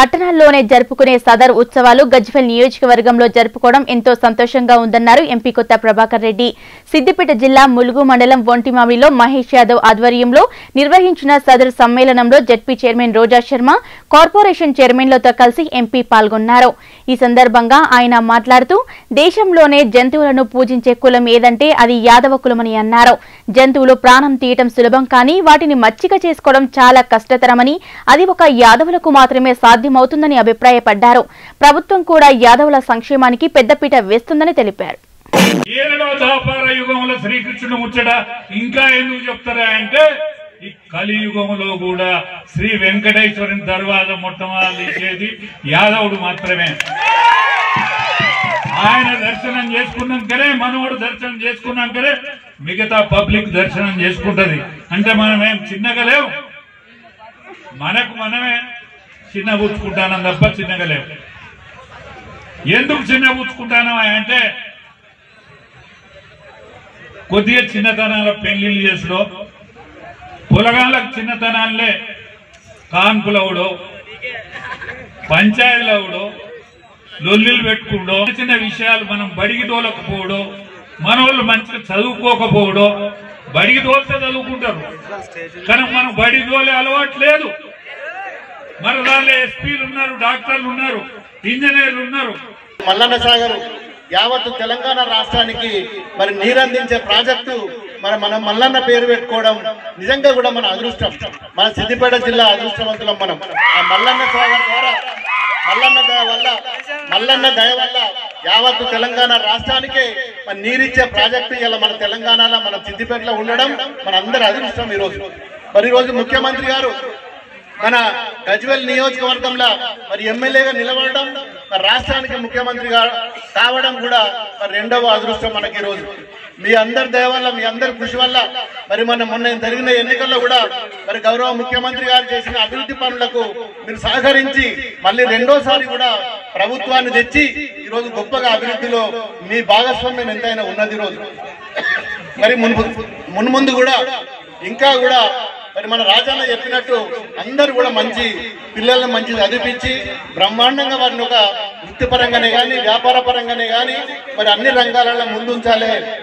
పట్టణాల్లోనే జరుపుకునే సదర్ ఉత్సవాలు గజ్వెల్ నియోజకవర్గంలో జరుపుకోవడం ఎంతో సంతోషంగా ఉందన్నారు ఎంపీ కొత్త ప్రభాకర్ రెడ్డి సిద్దిపేట జిల్లా ములుగు మండలం ఒంటిమామిలో మహేష్ యాదవ్ ఆధ్వర్యంలో నిర్వహించిన సదర్ సమ్మేళనంలో ZP chairman Roja Sharma corporation చైర్మన్లతో కలిసి ఎంపీ పాల్గొన్నారు ఈ సందర్భంగా ఆయన మాట్లాడుతూ దేశంలోనే జంతువులను పూజించే కులం ఏదంటే అది యాదవ కులమని అన్నారు జంతువులు ప్రాణం తీయటం సులభం కానీ వాటిని మచ్చిక చేసుకోవడం చాలా కష్టతరమని అది ఒక యాదవులకు మాత్రమే సాధ్యమవుతుందని అభిప్రాయపడ్డారు ప్రభుత్వం కూడా యాదవుల సంక్షేమానికి పెద్దపీట వేస్తుందని తెలిపారు ఏడో దాపార యుగంలో శ్రీకృష్ణుడు ముచ్చట ఇంకా ఎందుకు చెప్తారా అంటే ఈ కలియుగంలో కూడా శ్రీ వెంకటేశ్వరుని దర్వాజ మొట్టమొదటి తీసేది యాదవుడు మాత్రమే ఆయన దర్శనం చేసుకున్నాకనే మనవడు దర్శనం చేసుకున్నాకనే మిగతా పబ్లిక్ దర్శనం చేసుకుంటది అంటే మనం ఏం చిన్నగా లేవు మనకు మనమే చిన్న పుచ్చుకుంటానం తప్ప చిన్నగా లేవు ఎందుకు చిన్న పుచ్చుకుంటాను అంటే కొద్దిగా చిన్నతనాల పెళ్లిళ్ళు చేసుడో పొలగాళ్ళకు చిన్నతనాలే కాన్పులవుడో పంచాయతీలవుడో లొల్లిలు పెట్టుకుండో చిన్న చిన్న విషయాలు మనం బడికి తోలకపోవడో మన వాళ్ళు మంచిగా చదువుకోకపోవడో బడికి తోలితే చదువుకుంటారు కానీ మనం బడి తోలే అలవాటు లేదు మరి దానిలో ఎస్పీలు ఉన్నారు డాక్టర్లు ఉన్నారు ఇంజనీర్లు ఉన్నారు మల్లన్న సాగర్ యావత్తు తెలంగాణ రాష్ట్రానికి మరి నీరందించే ప్రాజెక్టు మరి మనం మల్లన్న పేరు పెట్టుకోవడం నిజంగా కూడా మన అదృష్టం మన సిద్దిపేట జిల్లా అదృష్టవంతులం మనం ఆ మల్లన్న సాగర్ ద్వారా మల్లన్న దయ వల్ల మల్లన్న దయ వల్ల యావత్తు తెలంగాణ రాష్ట్రానికే మరి నీరిచ్చే ప్రాజెక్టు ఇలా మన తెలంగాణలో మన సిద్దిపేటలో ఉండడం మన అందరి అదృష్టం ఈరోజు మరి ఈరోజు ముఖ్యమంత్రి గారు మన గజ్వెల్ నియోజకవర్గంలో మరి ఎమ్మెల్యేగా నిలబడడం మరి రాష్ట్రానికి ముఖ్యమంత్రిగా కావడం కూడా మరి రెండవ అదృష్టం మనకి ఈ రోజు మీ అందరి దయ వల్ల మీ అందరి కృషి వల్ల మరి మన మొన్న జరిగిన ఎన్నికల్లో కూడా మరి గౌరవ ముఖ్యమంత్రి గారు చేసిన అభివృద్ధి పనులకు మీరు సహకరించి మళ్ళీ రెండోసారి కూడా ప్రభుత్వాన్ని తెచ్చి ఈ రోజు గొప్పగా అభివృద్ధిలో మీ భాగస్వామ్యం ఎంతైనా ఉన్నది ఈ రోజు మరి మున్పు మున్ముందు కూడా ఇంకా కూడా మరి మన రాజాన్న చెప్పినట్టు అందరూ కూడా మంచి పిల్లల్ని మంచి చదివించి బ్రహ్మాండంగా వారిని ఒక వృత్తిపరంగానే కానీ వ్యాపార పరంగానే కానీ మరి అన్ని రంగాలలో ముందుంచాలి